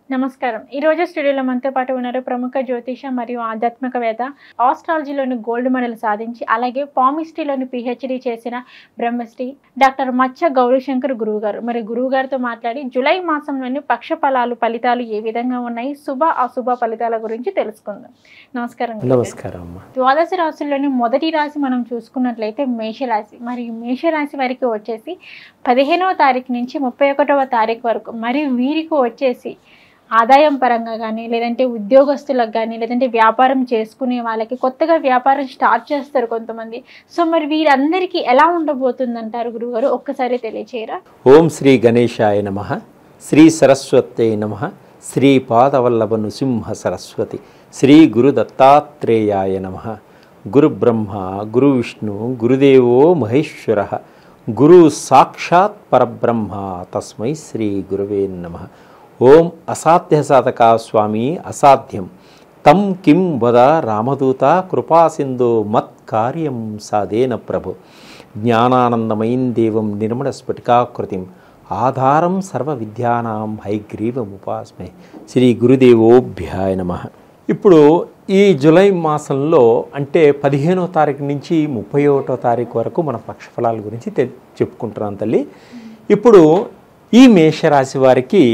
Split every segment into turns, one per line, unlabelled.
నమస్కారం ఈ రోజు స్టూడియోలో మనతో పాటు ఉన్నారు ప్రముఖ జ్యోతిష మరియు ఆధ్యాత్మికవేత్త ఆస్ట్రాలజీలోని గోల్డ్ మెడల్ సాధించి అలాగే పామిస్ట్రీలోని పిహెచ్డి చేసిన బ్రహ్మశ్రీ డాక్టర్ మచ్చ గౌరీశంకర్ గురువు గారు మరి గురువు గారితో మాట్లాడి జూలై మాసంలోని పక్ష ఫలాలు ఫలితాలు ఏ విధంగా ఉన్నాయి శుభ అశుభ ఫలితాల గురించి తెలుసుకుందాం నమస్కారం గురువు గారు.
నమస్కారం అమ్మా
ద్వాదశ రాశుల్లోని మొదటి రాశి మనం చూసుకున్నట్లయితే మేషరాశి మరి మేషరాశి వారికి వచ్చేసి పదిహేనవ తారీఖు నుంచి ముప్పై ఒకటవ తారీఖు వరకు మరి వీరికి వచ్చేసి ఆదాయం పరంగా కానీ లేదంటే ఉద్యోగస్తులకు కానీ లేదంటే వ్యాపారం చేసుకునే వాళ్ళకి కొత్తగా వ్యాపారం స్టార్ట్ చేస్తారు కొంతమంది సో మరి వీరందరికీ ఎలా ఉండబోతుందంటారు గురుగారు ఒక్కసారి తెలియచేయరా
ఓం శ్రీ గణేశాయ నమ శ్రీ సరస్వత్యై నమ శ్రీ పాదవల్లభ నృసింహ సరస్వతి శ్రీ గురు దత్తాత్రేయాయ నమ గురు బ్రహ్మ గురు విష్ణు గురుదేవో మహేశ్వర గురు సాక్షాత్ పరబ్రహ్మ తస్మై శ్రీ గురువే నమ ఓం అసాధ్య సాధక స్వామి అసాధ్యం తం కిం వద రామదూత కృపాసింధో మత్ కార్యం సాధేన ప్రభు జ్ఞానానందమయం దేవం నిర్మల స్ఫటికాకృతిం ఆధారం సర్వ విద్యానాం హైగ్రీవముపాస్మే శ్రీ గురుదేవోభ్యాయ నమ ఇప్పుడు ఈ జూలై మాసంలో అంటే పదిహేనో తారీఖు నుంచి ముప్పై ఒకటో తారీఖు వరకు మన పక్షఫలాల గురించి తె చెప్పుకుంటున్నాం తల్లి ఇప్పుడు ఈ మేషరాశి వారికి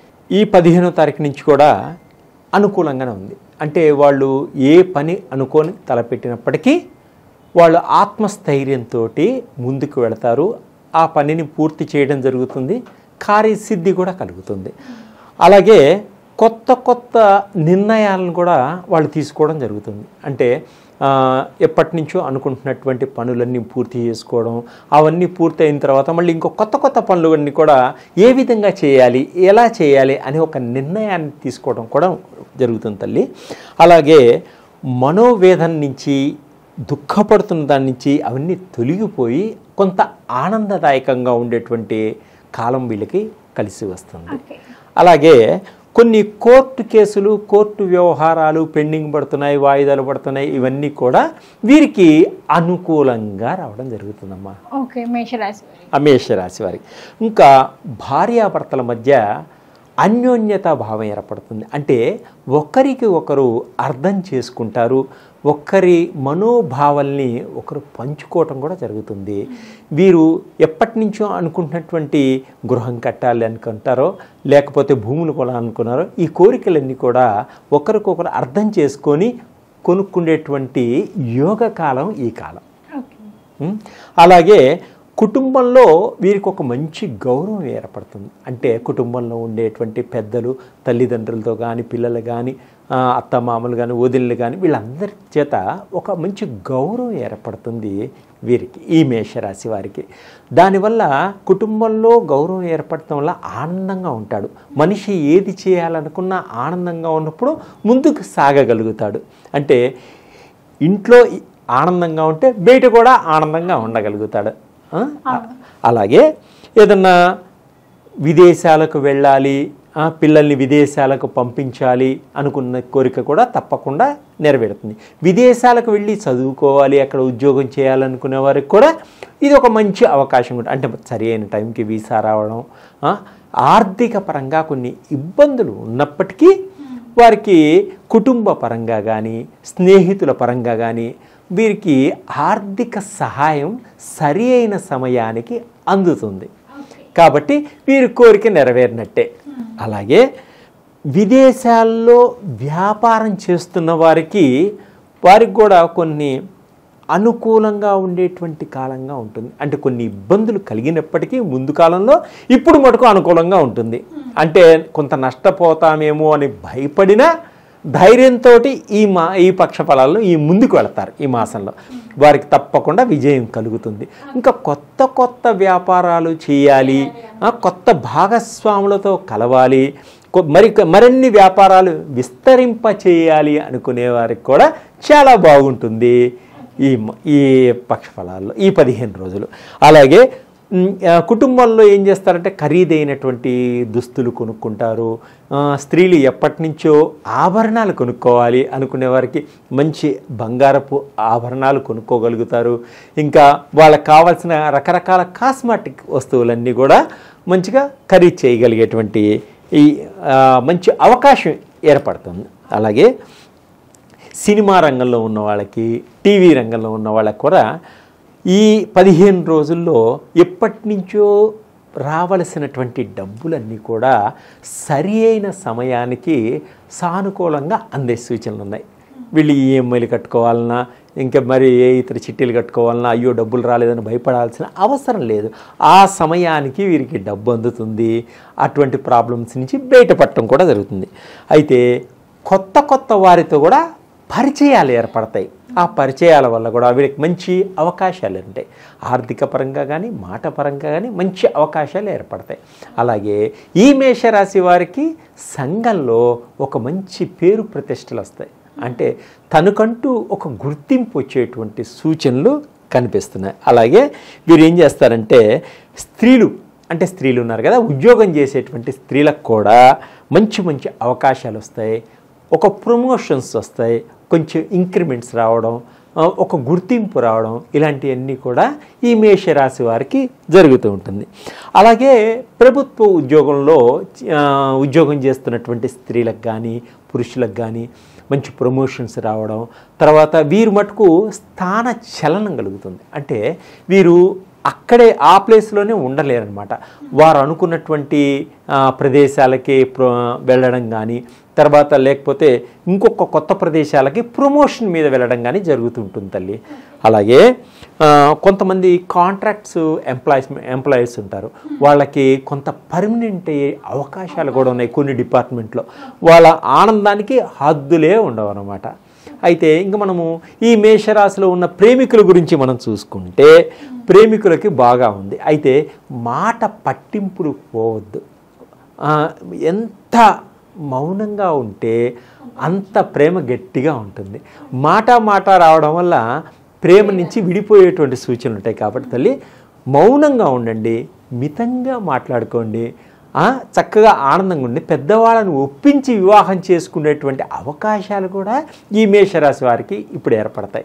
ఈ పదిహేనో తారీఖు నుంచి కూడా అనుకూలంగానే ఉంది అంటే వాళ్ళు ఏ పని అనుకొని తలపెట్టినప్పటికీ వాళ్ళు ఆత్మస్థైర్యంతో ముందుకు వెళతారు ఆ పనిని పూర్తి చేయడం జరుగుతుంది కార్యసిద్ధి కూడా కలుగుతుంది అలాగే కొత్త కొత్త నిర్ణయాలను కూడా వాళ్ళు తీసుకోవడం జరుగుతుంది అంటే ఆ, ఎప్పటి నుంచో అనుకుంటున్నటువంటి పనులన్నీ పూర్తి చేసుకోవడం అవన్నీ పూర్తి అయిన తర్వాత మళ్ళీ ఇంకో కొత్త కొత్త పనులన్నీ కూడా ఏ విధంగా చేయాలి ఎలా చేయాలి అనే ఒక నిర్ణయాన్ని తీసుకోవడం కూడా జరుగుతుంది తల్లి అలాగే మనోవేదన నుంచి దుఃఖపడుతున్న దాని నుంచి అవన్నీ తొలగిపోయి కొంత ఆనందదాయకంగా ఉండేటువంటి కాలం వీళ్ళకి కలిసి వస్తుంది
ఓకే
అలాగే కొన్ని కోర్టు కేసులు కోర్టు వ్యవహారాలు పెండింగ్ పడుతున్నాయి వాయిదాలు పడుతున్నాయి ఇవన్నీ కూడా వీరికి అనుకూలంగా రావడం జరుగుతుందమ్మా
ఓకే మేషరాశి వారి
ఆ మేషరాశి వారికి ఇంకా భార్యాభర్తల మధ్య అన్యోన్యత భావం ఏర్పడుతుంది అంటే ఒకరికి ఒకరు అర్థం చేసుకుంటారు ఒకరి మనోభావాల్ని ఒకరు పంచుకోవటం కూడా జరుగుతుంది వీరు ఎప్పటి నుంచో అనుకుంటున్నటువంటి గృహం కట్టాలి అనుకుంటారో లేకపోతే భూములు కూడా అనుకున్నారో ఈ కోరికలన్నీ కూడా ఒకరికొకరు అర్థం చేసుకొని కొనుక్కునేటువంటి యోగ కాలం ఈ కాలం
ఓకే
ఉం? అలాగే కుటుంబంలో వీరికి ఒక మంచి గౌరవం ఏర్పడుతుంది అంటే కుటుంబంలో ఉండేటువంటి పెద్దలు తల్లిదండ్రులతో కానీ పిల్లలు కానీ అత్తమామలు కానీ వదినలు కానీ వీళ్ళందరి చేత ఒక మంచి గౌరవం ఏర్పడుతుంది వీరికి ఈ మేషరాశి వారికి దానివల్ల కుటుంబంలో గౌరవం ఏర్పడటం వల్ల ఆనందంగా ఉంటాడు మనిషి ఏది చేయాలనుకున్నా ఆనందంగా ఉన్నప్పుడు ముందుకు సాగగలుగుతాడు అంటే ఇంట్లో ఆనందంగా ఉంటే బయట కూడా ఆనందంగా ఉండగలుగుతాడు ఆ? అలాగే ఏదన్నా విదేశాలకు వెళ్ళాలి ఆ, పిల్లల్ని విదేశాలకు పంపించాలి అనుకున్న కోరిక కూడా తప్పకుండా నెరవేరుతుంది విదేశాలకు వెళ్ళి చదువుకోవాలి అక్కడ ఉద్యోగం చేయాలనుకునే వారికి కూడా ఇది ఒక మంచి అవకాశం కూడా అంటే సరి అయిన టైంకి వీసా రావడం ఆ, ఆర్థిక పరంగా కొన్ని ఇబ్బందులు ఉన్నప్పటికీ వారికి కుటుంబ పరంగా కానీ స్నేహితుల పరంగా కానీ వీరికి ఆర్థిక సహాయం సరి అయిన సమయానికి అందుతుంది కాబట్టి వీరి కోరిక నెరవేరినట్టే అలాగే విదేశాల్లో వ్యాపారం చేస్తున్న వారికి వారికి కూడా కొన్ని అనుకూలంగా ఉండేటువంటి కాలంగా ఉంటుంది అంటే కొన్ని ఇబ్బందులు కలిగినప్పటికీ ముందు కాలంలో ఇప్పుడు మటుకు అనుకూలంగా ఉంటుంది అంటే కొంత నష్టపోతామేమో అని భయపడినా ధైర్యంతో ఈ మా ఈ పక్ష ఫలాల్లో ఈ ముందుకు వెళతారు ఈ మాసంలో వారికి తప్పకుండా విజయం కలుగుతుంది ఇంకా కొత్త కొత్త వ్యాపారాలు చేయాలి ఆ, కొత్త భాగస్వాములతో కలవాలి కొ- మరి మరిన్ని వ్యాపారాలు విస్తరింప చేయాలి అనుకునే వారికి కూడా చాలా బాగుంటుంది ఈ మ- ఈ పక్ష ఫలాల్లో ఈ పదిహేను రోజులు అలాగే మ్, ఆ, కుటుంబంలో ఏం చేస్తారంటే ఖరీదైనటువంటి దుస్తులు కొనుక్కుంటారు ఆ, స్త్రీలు ఎప్పటి నుంచో ఆభరణాలు కొనుక్కోవాలి అనుకునే వారికి మంచి బంగారపు ఆభరణాలు కొనుక్కోగలుగుతారు ఇంకా వాళ్ళకి కావాల్సిన రకరకాల కాస్మాటిక్ వస్తువులన్నీ కూడా మంచిగా ఖరీదు చేయగలిగేటువంటి ఈ ఆ, మంచి అవకాశం ఏర్పడుతుంది అలాగే సినిమా రంగంలో ఉన్న వాళ్ళకి టీవీ రంగంలో ఉన్న వాళ్ళకి కూడా ఈ పదిహేను రోజుల్లో ఎప్పటి నుంచో రావలసినటువంటి డబ్బులన్నీ కూడా సరి అయిన సమయానికి సానుకూలంగా అందే సూచనలు ఉన్నాయి వీళ్ళు ఈఎంఐలు కట్టుకోవాలన్నా ఇంకా మరి ఏ ఇతర చిట్టీలు కట్టుకోవాలన్నా అయ్యో డబ్బులు రాలేదని భయపడాల్సిన అవసరం లేదు ఆ సమయానికి వీరికి డబ్బు అందుతుంది అటువంటి ప్రాబ్లమ్స్ నుంచి బయటపడటం కూడా జరుగుతుంది అయితే కొత్త కొత్త వారితో కూడా పరిచయాలు ఏర్పడతాయి ఆ పరిచయాల వల్ల కూడా వీరికి మంచి అవకాశాలు ఉంటాయి ఆర్థిక పరంగా కానీ మాట పరంగా కానీ మంచి అవకాశాలు ఏర్పడతాయి అలాగే ఈ మేషరాశి వారికి సంఘంలో ఒక మంచి పేరు ప్రతిష్టలు వస్తాయి అంటే తనకంటూ ఒక గుర్తింపు వచ్చేటువంటి సూచనలు కనిపిస్తున్నాయి అలాగే వీరు ఏం చేస్తారంటే స్త్రీలు అంటే స్త్రీలు ఉన్నారు కదా ఉద్యోగం చేసేటువంటి స్త్రీలకు కూడా మంచి మంచి అవకాశాలు వస్తాయి ఒక ప్రమోషన్స్ వస్తాయి కొంచెం ఇంక్రిమెంట్స్ రావడం ఆ, ఒక గుర్తింపు రావడం ఇలాంటివన్నీ కూడా ఈ మేషరాశి వారికి జరుగుతూ ఉంటుంది అలాగే ప్రభుత్వ ఉద్యోగంలో ఆ, ఉద్యోగం చేస్తున్నటువంటి స్త్రీలకు కానీ పురుషులకు కానీ మంచి ప్రమోషన్స్ రావడం తర్వాత వీరు మటుకు స్థాన చలనం కలుగుతుంది అంటే వీరు అక్కడే ఆ ప్లేస్లోనే ఉండలేరనమాట వారు అనుకున్నటువంటి ఆ, ప్రదేశాలకి ప్ర- వెళ్ళడం కానీ తర్వాత లేకపోతే ఇంకొక కొత్త ప్రదేశాలకి ప్రమోషన్ మీద వెళ్ళడం కానీ జరుగుతుంటుంది తల్లి అలాగే ఆ, కొంతమంది కాంట్రాక్ట్స్ ఎంప్లాయీస్ ఎంప్లాయీస్ ఉంటారు వాళ్ళకి కొంత పర్మనెంట్ అయ్యే అవకాశాలు కూడా ఉన్నాయి కొన్ని డిపార్ట్మెంట్లో వాళ్ళ ఆనందానికి హద్దులే ఉండవు అన్నమాట అయితే ఇంకా మనము ఈ మేషరాశిలో ఉన్న ప్రేమికుల గురించి మనం చూసుకుంటే ప్రేమికులకి బాగా ఉంది అయితే మాట పట్టింపులు పోవద్దు ఆ, ఎంత మౌనంగా ఉంటే అంత ప్రేమ గట్టిగా ఉంటుంది మాట మాట రావడం వల్ల ప్రేమ నుంచి విడిపోయేటువంటి సూచనలు ఉంటాయి కాబట్టి తల్లి మౌనంగా ఉండండి మితంగా మాట్లాడుకోండి ఆ, చక్కగా ఆనందంగా ఉండి పెద్దవాళ్ళని ఒప్పించి వివాహం చేసుకునేటువంటి అవకాశాలు కూడా ఈ మేషరాశి వారికి ఇప్పుడు ఏర్పడతాయి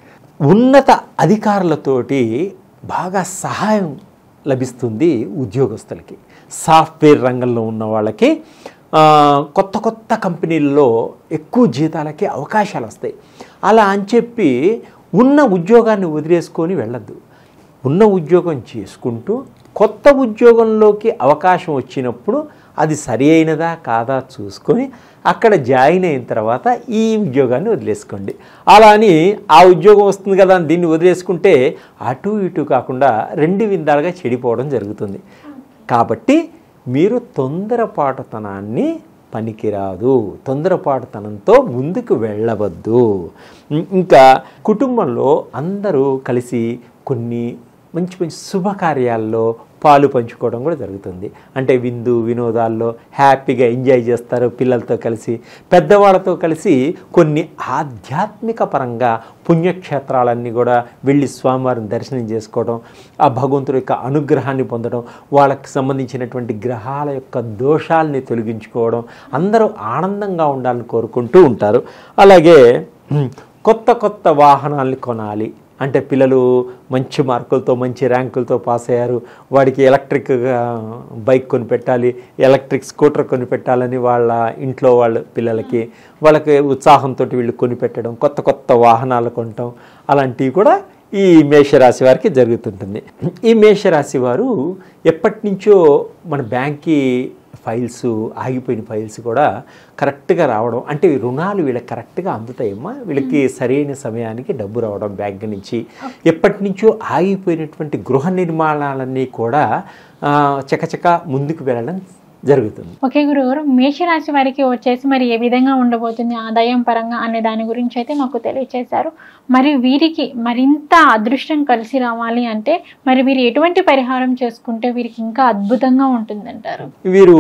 ఉన్నత అధికారులతోటి బాగా సహాయం లభిస్తుంది ఉద్యోగస్తులకి సాఫ్ట్వేర్ రంగంలో ఉన్న వాళ్ళకి ఆ, కొత్త కొత్త కంపెనీల్లో ఎక్కువ జీతాలకి అవకాశాలు వస్తాయి అలా అని చెప్పి ఉన్న ఉద్యోగాన్ని వదిలేసుకొని వెళ్ళద్దు ఉన్న ఉద్యోగం చేసుకుంటూ కొత్త ఉద్యోగంలోకి అవకాశం వచ్చినప్పుడు అది సరి అయినదా కాదా చూసుకొని అక్కడ జాయిన్ అయిన తర్వాత ఈ ఉద్యోగాన్ని వదిలేసుకోండి అలా అని ఆ ఉద్యోగం వస్తుంది కదా అని దీన్ని వదిలేసుకుంటే అటు ఇటు కాకుండా రెండు విధాలుగా చెడిపోవడం జరుగుతుంది కాబట్టి మీరు తొందరపాటుతనాన్ని పనికిరాదు తొందరపాటుతనంతో ముందుకు వెళ్ళవద్దు ఇం- ఇంకా కుటుంబంలో అందరూ కలిసి కొన్ని మంచి మంచి శుభకార్యాల్లో పాలు పంచుకోవడం కూడా జరుగుతుంది అంటే విందు వినోదాల్లో హ్యాపీగా ఎంజాయ్ చేస్తారు పిల్లలతో కలిసి పెద్దవాళ్ళతో కలిసి కొన్ని ఆధ్యాత్మిక పరంగా పుణ్యక్షేత్రాలన్నీ కూడా వెళ్ళి స్వామివారిని దర్శనం చేసుకోవడం ఆ భగవంతుడి యొక్క అనుగ్రహాన్ని పొందడం వాళ్ళకి సంబంధించినటువంటి గ్రహాల యొక్క దోషాల్ని తొలగించుకోవడం అందరూ ఆనందంగా ఉండాలని కోరుకుంటూ ఉంటారు అలాగే హ్మ్, కొత్త కొత్త వాహనాల్ని కొనాలి అంటే పిల్లలు మంచి మార్కులతో మంచి ర్యాంకులతో పాస్ అయ్యారు వాడికి ఎలక్ట్రిక్ ఆ, బైక్ కొనిపెట్టాలి ఎలక్ట్రిక్ స్కూటర్ కొనిపెట్టాలని వాళ్ళ ఇంట్లో వాళ్ళ పిల్లలకి వాళ్ళకి ఉత్సాహంతో వీళ్ళు కొనిపెట్టడం కొత్త కొత్త వాహనాలు కొనటం అలాంటివి కూడా ఈ మేషరాశి వారికి జరుగుతుంటుంది ఈ మేషరాశి వారు ఎప్పటి నుంచో మన బ్యాంక్కి ఫైల్స్ ఆగిపోయిన ఫైల్స్ కూడా కరెక్ట్గా రావడం అంటే ఈ రుణాలు వీళ్ళకి కరెక్ట్గా అందుతాయమ్మా వీళ్ళకి సరైన సమయానికి డబ్బు రావడం బ్యాంక్ నుంచి ఎప్పటి నుంచో ఆగిపోయినటువంటి గృహ నిర్మాణాలన్నీ కూడా ఆ, చకచక ముందుకు వెళ్ళడం జరుగుతుంది
ఓకే గురుగారు మేషరాశి వారికి వచ్చేసి మరి ఏ విధంగా ఉండబోతుంది ఆదాయం పరంగా అనే దాని గురించి అయితే మాకు తెలియచేశారు మరి వీరికి మరింత అదృష్టం కలిసి రావాలి అంటే మరి వీరు ఎటువంటి పరిహారం చేసుకుంటే వీరికి ఇంకా అద్భుతంగా ఉంటుందంటారు
వీరు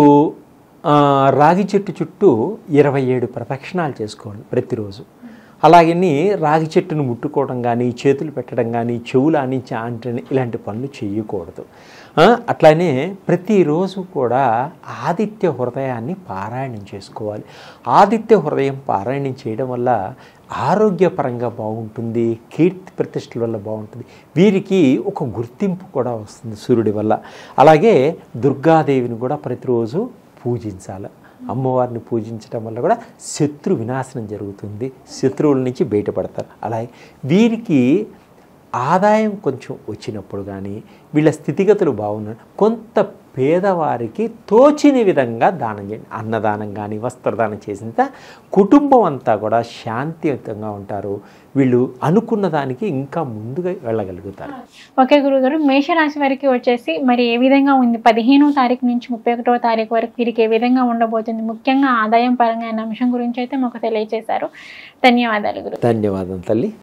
ఆ, రాగి చెట్టు చుట్టూ ఇరవై ఏడు ప్రదక్షిణాలు చేసుకోవాలి ప్రతిరోజు అలాగని రాగి చెట్టును ముట్టుకోవడం కానీ చేతులు పెట్టడం కానీ చెవులు ఆనించి ఆంటని ఇలాంటి పనులు చేయకూడదు ఆ, అట్లానే ప్రతిరోజు కూడా ఆదిత్య హృదయాన్ని పారాయణం చేసుకోవాలి ఆదిత్య హృదయం పారాయణం చేయడం వల్ల ఆరోగ్యపరంగా బాగుంటుంది కీర్తి ప్రతిష్టల వల్ల బాగుంటుంది వీరికి ఒక గుర్తింపు కూడా వస్తుంది సూర్యుడి వల్ల అలాగే దుర్గాదేవిని కూడా ప్రతిరోజు పూజించాలి అమ్మవారిని పూజించడం వల్ల కూడా శత్రు వినాశనం జరుగుతుంది శత్రువుల నుంచి బయటపడతారు అలాగే వీరికి ఆదాయం కొంచెం వచ్చినప్పుడు కానీ వీళ్ళ స్థితిగతులు బాగున్న కొంత పేదవారికి తోచిన విధంగా దానం చేయండి అన్నదానం కానీ వస్త్రదానం చేసిన కుటుంబం అంతా కూడా శాంతియుతంగా ఉంటారు వీళ్ళు అనుకున్న దానికి ఇంకా ముందుగా వెళ్ళగలుగుతారు
ఓకే గురుగారు మేషరాశి వారికి వచ్చేసి మరి ఏ విధంగా ఉంది పదిహేనో తారీఖు నుంచి ముప్పై ఒకటవ తారీఖు వరకు వీరికి ఏ విధంగా ఉండబోతుంది ముఖ్యంగా ఆదాయం పరంగా అనే అంశం గురించి అయితే మాకు తెలియజేశారు ధన్యవాదాలు గురు
ధన్యవాదం తల్లి